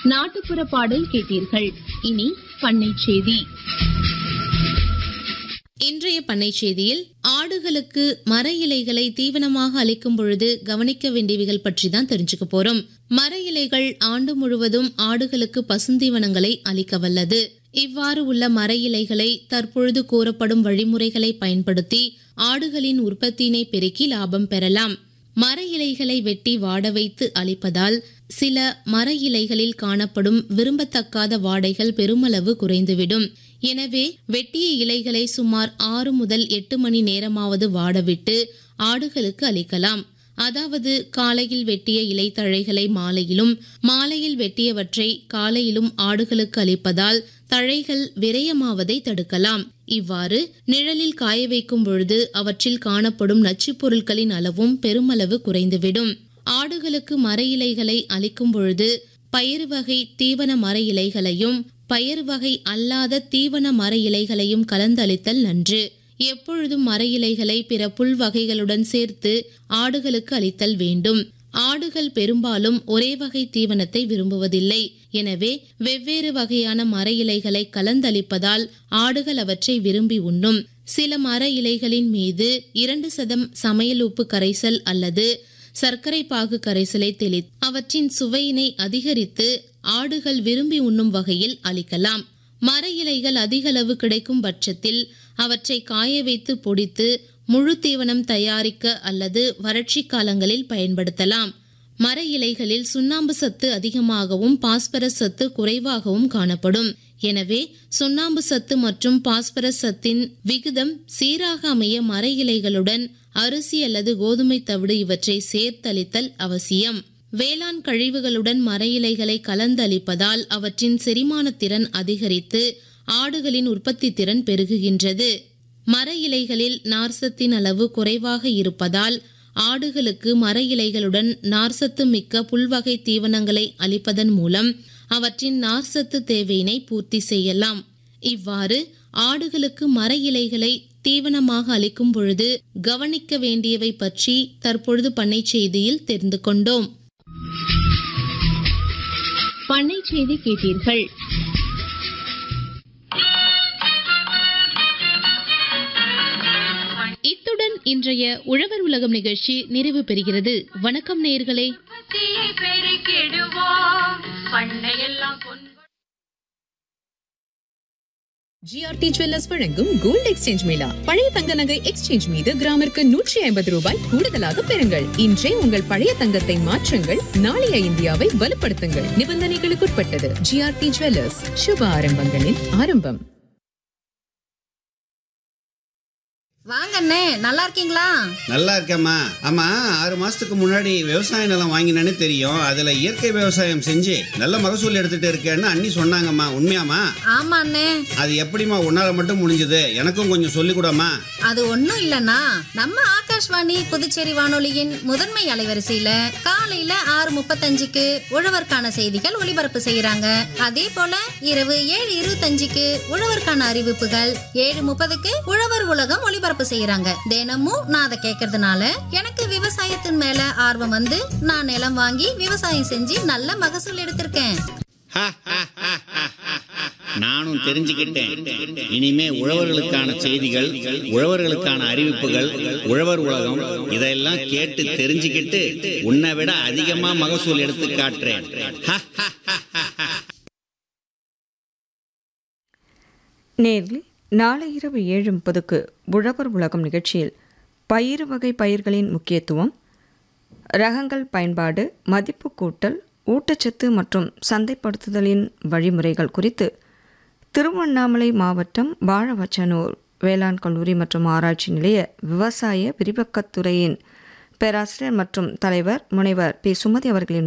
நாட்டுப்புற பாடல் கேட்டீர்கள் இனி பண்ணை செய்தி இன்றைய பண்ணை செய்தியில் ஆடுகளுக்கு மர இலைகளை தீவனமாக அளிக்கும் பொழுது கவனிக்க வேண்டியவைகள் பற்றி தான் தெரிஞ்சுக்க போறோம் மர இலைகள் ஆண்டு முழுவதும் ஆடுகளுக்கு பசுந்தீவனங்களை அளிக்க வல்லது இவ்வாறு உள்ள மர இலைகளை தற்பொழுது கூறப்படும் வழிமுறைகளை பயன்படுத்தி ஆடுகளின் உற்பத்தியினை பெருக்கி லாபம் பெறலாம் மர இலைகளை வெட்டி வாட வைத்து அளிப்பதால் சில மர இலைகளில் காணப்படும் விரும்பத்தக்காத வாடைகள் பெருமளவு குறைந்துவிடும் எனவே வெட்டிய இலைகளை சுமார் ஆறு முதல் எட்டு மணி நேரமாவது வாடவிட்டு ஆடுகளுக்கு அளிக்கலாம் அதாவது காலையில் வெட்டிய இலைத்தழைகளை மாலையிலும் மாலையில் வெட்டியவற்றை காலையிலும் ஆடுகளுக்கு அளிப்பதால் தழைகள் விரயமாவதை தடுக்கலாம் இவ்வாறு நிழலில் காய வைக்கும் பொழுது அவற்றில் காணப்படும் நச்சுப் பொருட்களின் அளவும் பெருமளவு குறைந்துவிடும் ஆடுகளுக்கு மர இலைகளை அளிக்கும் பொழுது பயிறு வகை தீவன மர இலைகளையும் பயிர் வகை அல்லாத தீவன மர இலைகளையும் கலந்தளித்தல் நன்று எப்பொழுதும் மர இலைகளை பிற புல் வகைகளுடன் சேர்த்து ஆடுகளுக்கு அளித்தல் வேண்டும் ஆடுகள் பெரும்பாலும் ஒரே வகை தீவனத்தை விரும்புவதில்லை எனவே வெவ்வேறு வகையான மர இலைகளை கலந்தளிப்பதால் ஆடுகள் அவற்றை விரும்பி உண்ணும் சில மர இலைகளின் மீது இரண்டு சதம் சமையல் உப்பு கரைசல் அல்லது சர்க்கரை பாகு கரைசலை தெளி அவற்றின் சுவையினை அதிகரித்து ஆடுகள் விரும்பி உண்ணும் வகையில் அளிக்கலாம் மர இலைகள் அதிகளவு கிடைக்கும் பட்சத்தில் அவற்றை காய வைத்து பொடித்து முழு தீவனம் தயாரிக்க அல்லது வறட்சி காலங்களில் பயன்படுத்தலாம் மர இலைகளில் சுண்ணாம்பு சத்து அதிகமாகவும் பாஸ்பரஸ் சத்து குறைவாகவும் காணப்படும் எனவே சுண்ணாம்பு சத்து மற்றும் பாஸ்பரஸ் சத்தின் விகிதம் சீராக அமைய மர இலைகளுடன் அரிசி அல்லது கோதுமை தவிடு இவற்றை சேர்த்தளித்தல் அவசியம் வேளாண் கழிவுகளுடன் மர இலைகளை கலந்தளிப்பதால் அவற்றின் செரிமான திறன் அதிகரித்து ஆடுகளின் உற்பத்தி திறன் பெருகுகின்றது மர இலைகளில் நார்சத்தின் அளவு குறைவாக இருப்பதால் ஆடுகளுக்கு மர இலைகளுடன் நார்சத்து மிக்க புல்வகை தீவனங்களை அளிப்பதன் மூலம் அவற்றின் நார்சத்து தேவையினை பூர்த்தி செய்யலாம் இவ்வாறு ஆடுகளுக்கு மர இலைகளை தீவனமாக அளிக்கும் பொழுது கவனிக்க வேண்டியவை பற்றி தற்பொழுது பண்ணை செய்தியில் தெரிந்து கொண்டோம் பண்ணை செய்தி கேட்டீர்கள் இத்துடன் இன்றைய உழவர் உலகம் நிகழ்ச்சி நிறைவு பெறுகிறது வணக்கம் நேயர்களே உற்பத்தியை பெருக்கிடுவோம் பண்ணையெல்லாம் பொன் ஜிஆர்டி ஜுவல்லர்ஸ் வழங்கும் கோல்ட் எக்ஸ்சேஞ்ச் மேளா பழைய தங்க நகை எக்ஸ்சேஞ்ச் மீது கிராமிற்கு நூற்றி ஐம்பது ரூபாய் கூடுதலாக பெறுங்கள் இன்றே உங்கள் பழைய தங்கத்தை மாற்றுங்கள் நாளைய இந்தியாவை வலுப்படுத்துங்கள் நிபந்தனைகளுக்குட்பட்டது ஜிஆர்டி ஜுவல்லர்ஸ் சுப ஆரம்பங்களின் ஆரம்பம் வாங்க அண்ணே நல்லா இருக்கீங்களா நல்லா இருக்கேம்மா ஆமா ஆறு மாசத்துக்கு முன்னாடி விவசாய நிலம் வாங்கினேன்னு தெரியும் அதுல இயற்கை விவசாயம் செஞ்சு நல்ல மகசூல் எடுத்துட்டு இருக்கேன்னு அண்ணி சொன்னாங்கம்மா உண்மையாம்மா ஆமா அண்ணே அது எப்படிம்மா உன்னால மட்டும் முடிஞ்சது எனக்கும் கொஞ்சம் சொல்லிக் கூடம்மா அது ஒண்ணும் இல்லனா நம்ம ஆகாஷ்வாணி புதுச்சேரி வானொலியின் முதன்மை அலைவரிசையில காலையில ஆறு முப்பத்தஞ்சுக்கு உழவர்க்கான செய்திகள் ஒளிபரப்பு செய்யறாங்க அதே போல இரவு ஏழு இருபத்தஞ்சுக்கு உழவர்க்கான அறிவிப்புகள் ஏழு முப்பதுக்கு உழவர் உலகம் ஒளிபரப்பு செய்யறாங்க தினமும் நான் அதை கேட்கறதுனால எனக்கு விவசாயத்தின் மேல ஆர்வம் வந்து நான் நிலம் வாங்கி விவசாயம் செஞ்சு நல்ல மகசூல் எடுத்திருக்கேன் நானும் தெரிஞ்சுக்கிட்டேன் இனிமே உழவர்களுக்கான செய்திகள் உழவர்களுக்கான அறிவிப்புகள் உழவர் உலகம் இதெல்லாம் கேட்டு தெரிஞ்சுக்கிட்டு உன்னை விட அதிகமா மகசூல் எடுத்து காட்டுறேன் நேர்லி நாளை இரவு ஏழு முப்பதுக்கு உழவர் உலகம் நிகழ்ச்சியில் பயிறு வகை பயிர்களின் முக்கியத்துவம் ரகங்கள் பயன்பாடு மதிப்பு கூட்டல் ஊட்டச்சத்து மற்றும் சந்தைப்படுத்துதலின் வழிமுறைகள் குறித்து திருவண்ணாமலை மாவட்டம் வாழவச்சனூர் வேளாண் கல்லூரி மற்றும் ஆராய்ச்சி நிலைய விவசாய விரிவாக்கத்துறையின் பேராசிரியர் மற்றும் தலைவர் முனைவர் பி சுமதி அவர்களின்